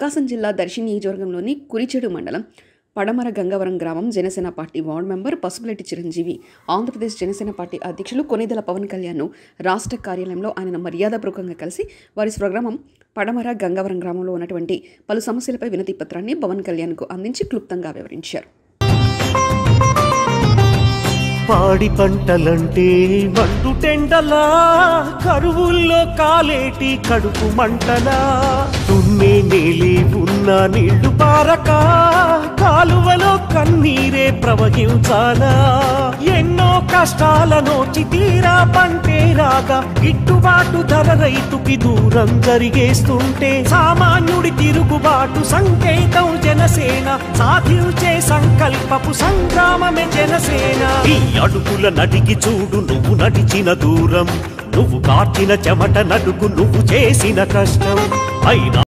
ప్రకాశం జిల్లా దర్శి నియోజకవర్గంలోని కురిచెడు మండలం పడమర గంగవరం గ్రామం Janasena party ward member Pasupuleti Chiranjeevi Andhra Pradesh Janasena party అధ్యక్షులు కొనిదెల పవన్ కళ్యాణ్ను రాష్ట్ర కార్యాలయంలో ఆయన మర్యాదపూర్వకంగా కలిసి వారి స్వగ్రామం పడమర గంగవరం గ్రామంలో ఉన్నటువంటి పలు సమస్యలపై వినతి పత్రాన్ని పవన్ కళ్యాణ్కు అందించి క్లుప్తంగా వివరించారు పాడి పంటలంటే మండు టెండలా కరువుల్లో కాలేటి కడుపు మంటలా దున్నే నేలి ఉన్న నీళ్లు పారక కాలువలో కన్నీరే ప్రవహించాలా ఎన్నో కష్టాలను తీరా పంటే రాగా గిట్టుబాటు ధర రైతుకి దూరం జరిగేస్తుంటే సామాన్యుడి తిరుగుబాటు సంకేతం జనసేన సాధించే సంకల్పపు సంగ్రామమే జనసేన ఈ అడుగుల నడిగి చూడు నువ్వు నడిచిన దూరం నువ్వు కార్చిన చెమట నడుగు నువ్వు చేసిన కష్టం అయినా